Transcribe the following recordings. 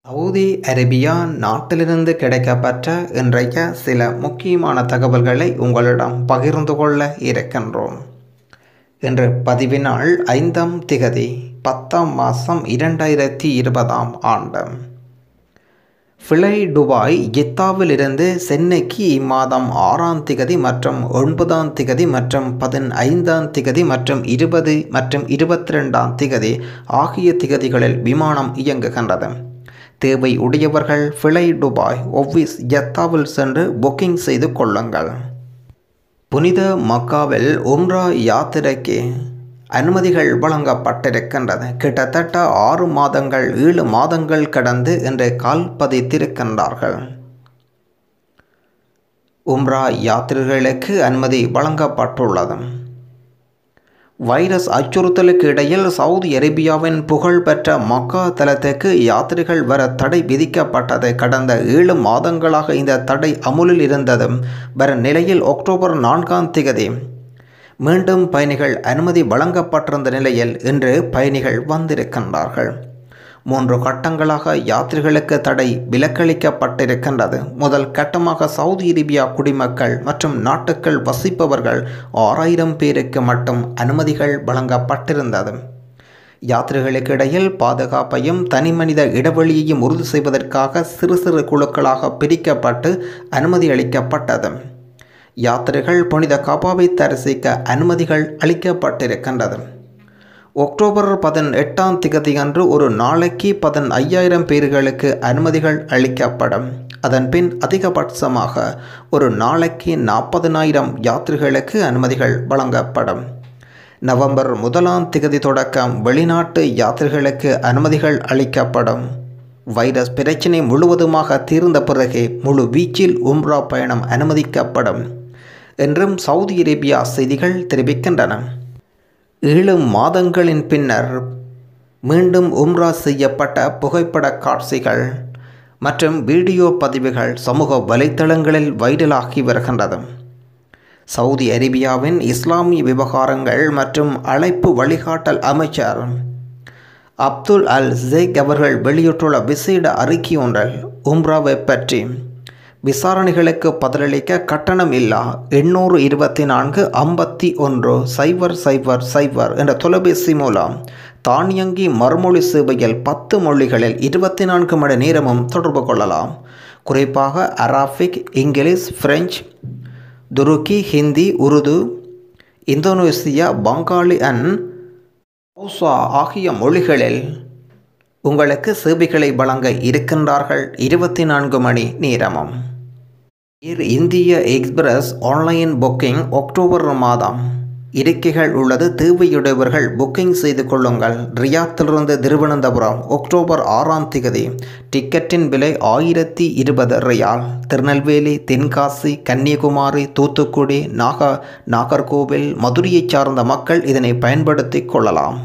Saudi Arabia நாட்டிலிருந்து கிடைக்கப்பெற்ற இன்றைய சில முக்கியமான தகவல்களை உங்களிடம் பகிர்ந்து கொள்ள இருக்கின்றோம் இன்று பதிவு நாள் ஐந்தாம் திகதி பத்தாம் மாதம் இரண்டாயிரத்தி இருபதாம் ஆண்டு ஃபிளை துபாய் ஜித்தாவிலிருந்து சென்னைக்கு இம்மாதம் ஆறாம் திகதி மற்றும் ஒன்பதாம் திகதி மற்றும் பதினைந்தாம் திகதி மற்றும் இருபது மற்றும் இருபத்தி ரெண்டாம் திகதி ஆகிய திகதிகளில் விமானம் இயங்குகின்றது தேவை உடையவர்கள் ஃபிளை துபாய் ஒவ்விஸ் ஜத்தாவில் சென்று புக்கிங் செய்து கொள்ளுங்கள் புனித மக்காவில் உம்ரா யாத்திரைக்கு அனுமதிகள் வழங்கப்பட்டிருக்கின்றது கிட்டத்தட்ட ஆறு மாதங்கள் ஏழு மாதங்கள் கடந்து இன்று கால் பதித்திருக்கின்றார்கள் உம்ரா யாத்திரைகளுக்கு அனுமதி வழங்கப்பட்டுள்ளது வைரஸ் அச்சுறுத்தலுக்கு இடையில் சவுதி அரேபியாவின் புகழ்பெற்ற மக்கா தலத்துக்கு யாத்திரைகள் வர தடை விதிக்கப்பட்டது கடந்த ஏழு மாதங்களாக இந்த தடை அமுலில் இருந்தது வர நிலையில் அக்டோபர் நான்காம் திகதி மீண்டும் பயணிகள் அனுமதி வழங்கப்பட்டிருந்த நிலையில் இன்று பயணிகள் வந்திருக்கின்றார்கள் மூன்று கட்டங்களாக யாத்திரைகளுக்கு தடை விலக்களிக்கப்பட்டிருக்கின்றது முதல் கட்டமாக சவுதி அரேபியா குடிமக்கள் மற்றும் நாட்டுக்கள் வசிப்பவர்கள் ஆறாயிரம் பேருக்கு மட்டும் அனுமதிகள் வழங்கப்பட்டிருந்தது யாத்திரைகளுக்கு இடையில் பாதுகாப்பையும் தனிமனித இடைவெளியையும் உறுதி செய்வதற்காக சிறு சிறு குழுக்களாக பிரிக்கப்பட்டு அனுமதி அளிக்கப்பட்டது யாத்திரைகள் புனித காபாவை தரிசிக்க அனுமதிகள் அளிக்கப்பட்டிருக்கின்றது ஒக்டோபர் பதினெட்டாம் திகதியன்று ஒரு நாளைக்கு பதின் ஐயாயிரம் பேர்களுக்கு அனுமதிகள் அளிக்கப்படும் அதன் பின் அதிகபட்சமாக ஒரு நாளைக்கு நாற்பதனாயிரம் யாத்திரைகளுக்கு அனுமதிகள் வழங்கப்படும் நவம்பர் முதலாம் திகதி தொடக்கம் வெளிநாட்டு யாத்திரைகளுக்கு அனுமதிகள் அளிக்கப்படும் வைரஸ் பிரச்சினை முழுவதுமாக தீர்ந்த பிறகு முழு வீச்சில் உம்ரா பயணம் அனுமதிக்கப்படும் என்றும் சவுதி அரேபியா செய்திகள் தெரிவிக்கின்றன ஏழு மாதங்களின் பின்னர் மீண்டும் உம்ரா செய்யப்பட்ட புகைப்பட காட்சிகள் மற்றும் வீடியோ பதிவுகள் சமூக வலைத்தளங்களில் வைரலாகி வருகின்றது சவுதி அரேபியாவின் இஸ்லாமிய விவகாரங்கள் மற்றும் அழைப்பு வழிகாட்டல் அமைச்சர் அப்துல் அல் ஜேக் அவர்கள் வெளியிட்டுள்ள விசேட அறிக்கை ஒன்றில் உம்ராவை பற்றி விசாரணைகளுக்கு பதிலளிக்க கட்டணம் இல்லா எண்ணூறு இருபத்தி நான்கு ஐம்பத்தி ஒன்று சைபர் சைபர் சைபர் என்ற தொலைபேசி மூலம் தானியங்கி மறுமொழி சேவையில் பத்து மொழிகளில் இருபத்தி நான்கு மணி நேரமும் தொடர்பு கொள்ளலாம் குறிப்பாக அராபிக் இங்கிலீஷ் பிரெஞ்சு துருக்கி Hindi Urdu Indonesia Bengali and Hausa ஆகிய மொழிகளில் உங்களுக்கு சேவைகளை வழங்க இருக்கின்றார்கள் இருபத்தி நான்கு மணி நேரமும் ஏர் இந்திய எக்ஸ்பிரஸ் ஆன்லைன் புக்கிங் அக்டோபர் மாதம் இருக்கைகள் உள்ளது தேவையுடையவர்கள் புக்கிங் செய்து கொள்ளுங்கள் ரியாத்திலிருந்து திருவனந்தபுரம் அக்டோபர் ஆறாம் திகதி டிக்கெட்டின் விலை ஆயிரத்தி இருபது ரியால் திருநெல்வேலி தென்காசி கன்னியாகுமரி தூத்துக்குடி நாக நாகர்கோவில் மதுரையைச் சார்ந்த மக்கள் இதனை பயன்படுத்தி கொள்ளலாம்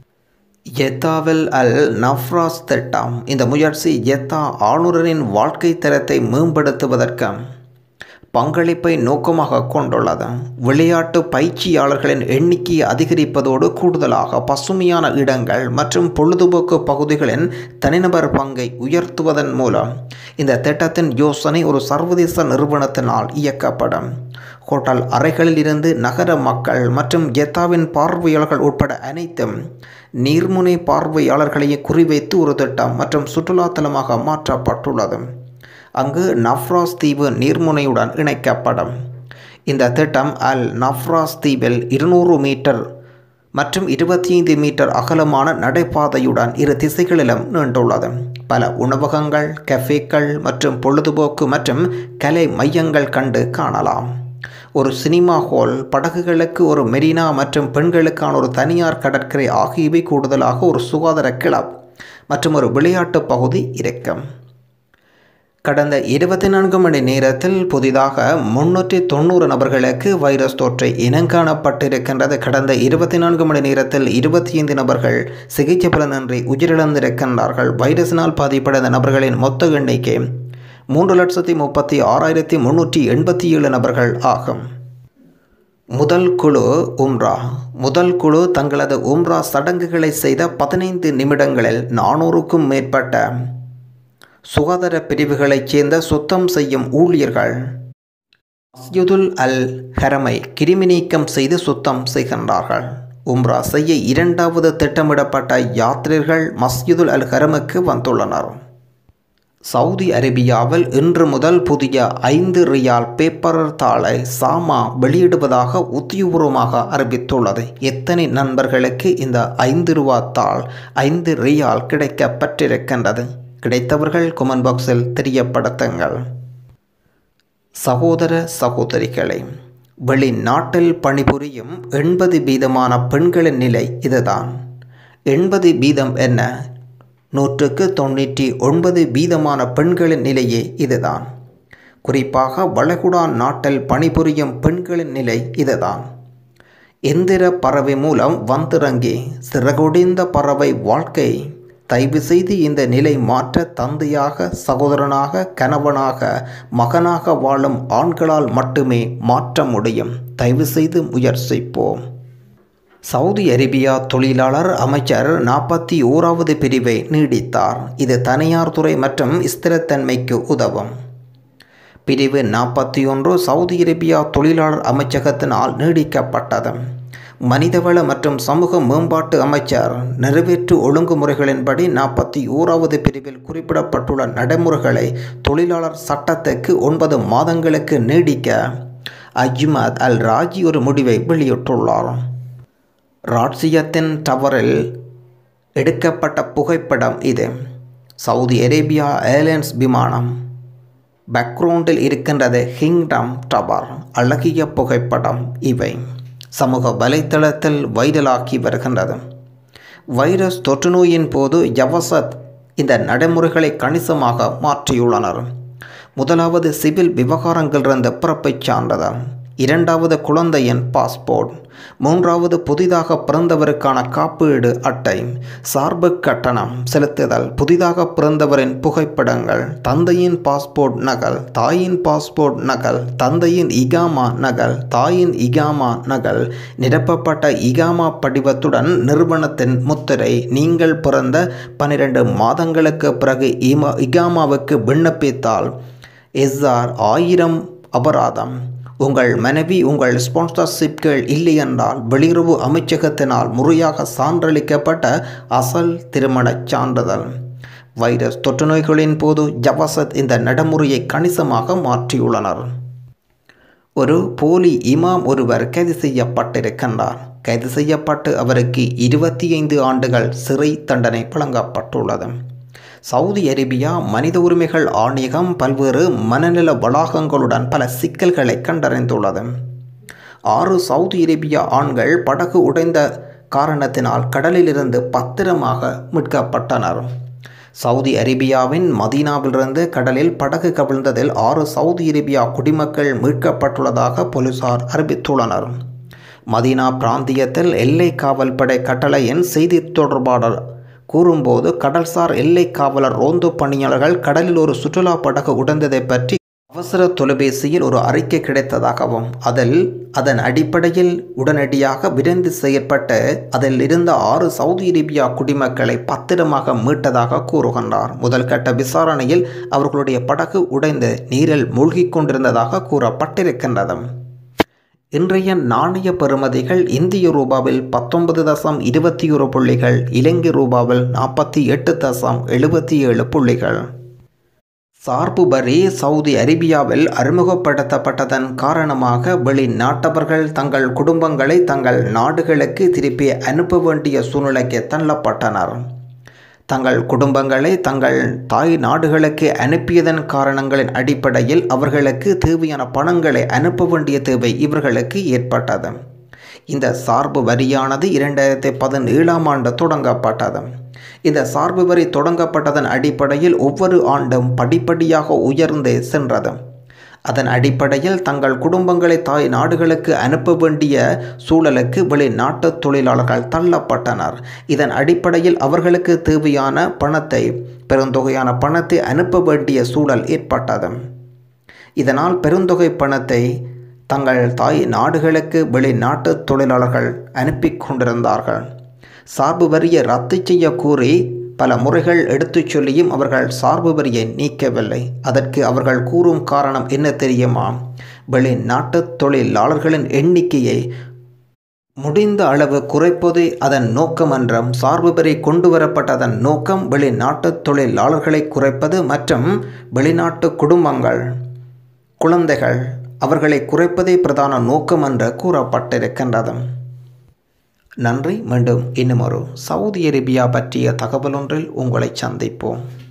எத்தாவில் அல் நஃப்ராஸ் திட்டம் இந்த முயற்சி எத்தா ஆளுநரின் வாழ்க்கை தரத்தை மேம்படுத்துவதற்கு பங்களிப்பை நோக்கமாக கொண்டுள்ளது விளையாட்டு பயிற்சியாளர்களின் எண்ணிக்கையை அதிகரிப்பதோடு கூடுதலாக பசுமையான இடங்கள் மற்றும் பொழுதுபோக்கு பகுதிகளின் தனிநபர் பங்கை உயர்த்துவதன் மூலம் இந்த திட்டத்தின் யோசனை ஒரு சர்வதேச நிறுவனத்தினால் இயக்கப்படும் ஹோட்டல் அறைகளில் இருந்து நகர மக்கள் மற்றும் ஜெத்தாவின் பார்வையாளர்கள் உட்பட அனைத்தும் நீர்முனை பார்வையாளர்களையே குறிவைத்து ஒரு திட்டம் மற்றும் சுற்றுலாத்தலமாக மாற்றப்பட்டுள்ளது அங்கு நஃப்ராஸ் தீவு நீர்முனையுடன் இணைக்கப்படும் இந்த திட்டம் அல் நஃப்ராஸ் தீவில் இருநூறு மீட்டர் மற்றும் இருபத்தி ஐந்து மீட்டர் அகலமான நடைபாதையுடன் இரு திசைகளிலும் நீண்டுள்ளது பல உணவகங்கள் கஃபேக்கள் மற்றும் பொழுதுபோக்கு மற்றும் கலை மையங்கள் கண்டு காணலாம் ஒரு சினிமா ஹால் படகுகளுக்கு ஒரு மெரினா மற்றும் பெண்களுக்கான ஒரு தனியார் கடற்கரை ஆகியவை கூடுதலாக ஒரு சுகாதார கிளப் மற்றும் ஒரு விளையாட்டு பகுதி இருக்கும் கடந்த இருபத்தி நான்கு மணி நேரத்தில் புதிதாக முன்னூற்றி தொண்ணூறு நபர்களுக்கு வைரஸ் தொற்றை இனங்காணப்பட்டிருக்கின்றது கடந்த இருபத்தி நான்கு மணி நேரத்தில் இருபத்தி ஐந்து நபர்கள் சிகிச்சை பலனின்றி உயிரிழந்திருக்கின்றார்கள் வைரஸினால் பாதிப்படைந்த நபர்களின் மொத்த எண்ணிக்கை மூன்று லட்சத்தி முப்பத்தி ஆறாயிரத்தி முன்னூற்றி எண்பத்தி ஏழு நபர்கள் ஆகும் முதல் குழு உம்ரா முதல் குழு தங்களது உம்ரா சடங்குகளை செய்த பதினைந்து நிமிடங்களில் நானூறுக்கும் மேற்பட்ட சுகாதார பிரிவுகளைச் சேர்ந்த சுத்தம் செய்யும் ஊழியர்கள் மஸ்ஜிதுல் அல் ஹரமை கிருமி நீக்கம் செய்து சுத்தம் செய்கின்றார்கள் உம்ரா செய்ய இரண்டாவது திட்டமிடப்பட்ட யாத்ரீர்கள் மஸ்ஜிதுல் அல் ஹரமுக்கு வந்துள்ளனர் சவுதி அரேபியாவில் இன்று முதல் புதிய ஐந்து ரியால் பேப்பர் தாளை சாமா வெளியிடுவதாக உத்தியபூர்வமாக அறிவித்துள்ளது எத்தனை நண்பர்களுக்கு இந்த ஐந்து ரூபா தாள் ஐந்து ரியால் கிடைக்கப்பட்டிருக்கின்றது கிடைத்தவர்கள் குமன் பாக்ஸில் தெரியப்படுத்துங்கள் சகோதர சகோதரிகளை வெளிநாட்டில் பணிபுரியும் எண்பது வீதமான பெண்களின் நிலை இதுதான் எண்பது வீதம் என்ன நூற்றுக்கு தொண்ணூற்றி ஒன்பது வீதமான பெண்களின் நிலையே இதுதான் குறிப்பாக வளைகுடா நாட்டில் பணிபுரியும் பெண்களின் நிலை இதுதான் எந்திர பறவை மூலம் வந்திறங்கி சிறகுடிந்த பறவை வாழ்க்கை தயவு செய்து இந்த நிலை மாற்ற தந்தையாக சகோதரனாக கணவனாக மகனாக வாழும் ஆண்களால் மட்டுமே மாற்ற முடியும் தயவு செய்து முயற்சிப்போம் சவுதி அரேபியா தொழிலாளர் அமைச்சர் நாற்பத்தி ஓராவது பிரிவை நீடித்தார் இது தனியார் துறை மற்றும் ஸ்திரத்தன்மைக்கு உதவும் பிரிவு நாற்பத்தி ஒன்று சவுதி அரேபியா தொழிலாளர் அமைச்சகத்தினால் நீடிக்கப்பட்டது மனிதவள மற்றும் சமூக மேம்பாட்டு அமைச்சர் நிறைவேற்று ஒழுங்குமுறைகளின்படி நாற்பத்தி ஓராவது பிரிவில் குறிப்பிடப்பட்டுள்ள நடைமுறைகளை தொழிலாளர் சட்டத்துக்கு ஒன்பது மாதங்களுக்கு நீடிக்க அஜ்மத் அல் ராஜி ஒரு முடிவை வெளியிட்டுள்ளார் ராட்சியத்தின் டவரில் எடுக்கப்பட்ட புகைப்படம் இது சவுதி அரேபியா ஏர்லைன்ஸ் விமானம் பேக்ரவுண்டில் இருக்கின்றது ஹிங்டம் டவர் அழகிய புகைப்படம் இவை சமூக வலைத்தளத்தில் வைரலாகி வருகின்றது வைரஸ் தொற்றுநோயின் போது யவசத் இந்த நடைமுறைகளை கணிசமாக மாற்றியுள்ளனர் முதலாவது சிவில் விவகாரங்களிலிருந்து பிறப்பைச் சான்றிதழ் இரண்டாவது குழந்தையின் பாஸ்போர்ட் மூன்றாவது புதிதாக பிறந்தவருக்கான காப்பீடு அட்டை சார்பு கட்டணம் செலுத்துதல் புதிதாக பிறந்தவரின் புகைப்படங்கள் தந்தையின் பாஸ்போர்ட் நகல் தாயின் பாஸ்போர்ட் நகல் தந்தையின் இகாமா நகல் தாயின் இகாமா நகல் நிரப்பப்பட்ட இகாமா படிவத்துடன் நிறுவனத்தின் முத்திரை நீங்கள் பிறந்த பன்னிரண்டு மாதங்களுக்கு பிறகு இமா இகாமாவுக்கு விண்ணப்பித்தால் எஸ்ஆர் ஆயிரம் அபராதம் உங்கள் மனைவி உங்கள் ஸ்பான்சர்ஷிப்கள் இல்லை என்றால் வெளியுறவு அமைச்சகத்தினால் முறையாக சான்றளிக்கப்பட்ட அசல் திருமணச் சான்றிதழ் வைரஸ் தொற்றுநோய்களின் போது ஜவசத் இந்த நடைமுறையை கணிசமாக மாற்றியுள்ளனர் ஒரு போலி இமாம் ஒருவர் கைது செய்யப்பட்டிருக்கின்றார் கைது செய்யப்பட்டு அவருக்கு இருபத்தி ஐந்து ஆண்டுகள் சிறை தண்டனை வழங்கப்பட்டுள்ளது சவுதி அரேபியா மனித உரிமைகள் ஆணையகம் பல்வேறு மனநல வளாகங்களுடன் பல சிக்கல்களை கண்டறிந்துள்ளது ஆறு சவுதி அரேபியா ஆண்கள் படகு உடைந்த காரணத்தினால் கடலிலிருந்து பத்திரமாக மீட்கப்பட்டனர் சவுதி அரேபியாவின் மதீனாவிலிருந்து கடலில் படகு கவிழ்ந்ததில் ஆறு சவுதி அரேபியா குடிமக்கள் மீட்கப்பட்டுள்ளதாக போலீசார் அறிவித்துள்ளனர் மதீனா பிராந்தியத்தில் எல்லை காவல் படை கட்டளையின் செய்தி தொடர்பாளர் கூறும்போது கடல்சார் எல்லை காவலர் ரோந்து பணியாளர்கள் கடலில் ஒரு சுற்றுலா படகு உடைந்ததை பற்றி அவசர தொலைபேசியில் ஒரு அறிக்கை கிடைத்ததாகவும் அதில் அதன் அடிப்படையில் உடனடியாக விரைந்து செயற்பட்டு அதில் இருந்த ஆறு சவுதி அரேபியா குடிமக்களை பத்திரமாக மீட்டதாக கூறுகின்றார் முதல் கட்ட விசாரணையில் அவர்களுடைய படகு உடைந்து நீரில் மூழ்கிக் கொண்டிருந்ததாக கூறப்பட்டிருக்கின்றது இன்றைய நாணய பெறுமதிகள் இந்திய ரூபாவில் பத்தொன்பது தசம் இருபத்தி ஒரு புள்ளிகள் இலங்கை ரூபாவில் நாற்பத்தி எட்டு தசம் எழுபத்தி ஏழு புள்ளிகள் சார்பு வரி சவுதி அரேபியாவில் அறிமுகப்படுத்தப்பட்டதன் காரணமாக வெளிநாட்டவர்கள் தங்கள் குடும்பங்களை தங்கள் நாடுகளுக்கு திருப்பி அனுப்ப வேண்டிய சூழ்நிலைக்கு தள்ளப்பட்டனர் தங்கள் குடும்பங்களை தங்கள் தாய் நாடுகளுக்கு அனுப்பியதன் காரணங்களின் அடிப்படையில் அவர்களுக்கு தேவையான பணங்களை அனுப்ப வேண்டிய தேவை இவர்களுக்கு ஏற்பட்டது இந்த சார்பு வரியானது இரண்டாயிரத்தி பதினேழாம் ஆண்டு தொடங்கப்பட்டது இந்த சார்பு வரி தொடங்கப்பட்டதன் அடிப்படையில் ஒவ்வொரு ஆண்டும் படிப்படியாக உயர்ந்து சென்றது அதன் அடிப்படையில் தங்கள் குடும்பங்களை தாய் நாடுகளுக்கு அனுப்ப வேண்டிய சூழலுக்கு வெளிநாட்டு தொழிலாளர்கள் தள்ளப்பட்டனர் இதன் அடிப்படையில் அவர்களுக்கு தேவையான பணத்தை பெருந்தொகையான பணத்தை அனுப்ப வேண்டிய சூழல் ஏற்பட்டது இதனால் பெருந்தொகை பணத்தை தங்கள் தாய் நாடுகளுக்கு வெளிநாட்டு தொழிலாளர்கள் அனுப்பி கொண்டிருந்தார்கள் சார்பு வரியை ரத்து செய்ய கூறி பல முறைகள் எடுத்துச் சொல்லியும் அவர்கள் சார்பு வரியை நீக்கவில்லை அதற்கு அவர்கள் கூறும் காரணம் என்ன தெரியுமா வெளிநாட்டு தொழிலாளர்களின் எண்ணிக்கையை முடிந்த அளவு குறைப்பதே அதன் நோக்கம் என்றும் சார்பு வரி கொண்டு வரப்பட்டதன் நோக்கம் வெளிநாட்டு தொழிலாளர்களை குறைப்பது மற்றும் வெளிநாட்டு குடும்பங்கள் குழந்தைகள் அவர்களை குறைப்பதே பிரதான நோக்கம் என்று கூறப்பட்டிருக்கின்றது நன்றி மீண்டும் இன்னும் ஒரு சவுதி அரேபியா பற்றிய தகவல் ஒன்றில் உங்களை சந்திப்போம்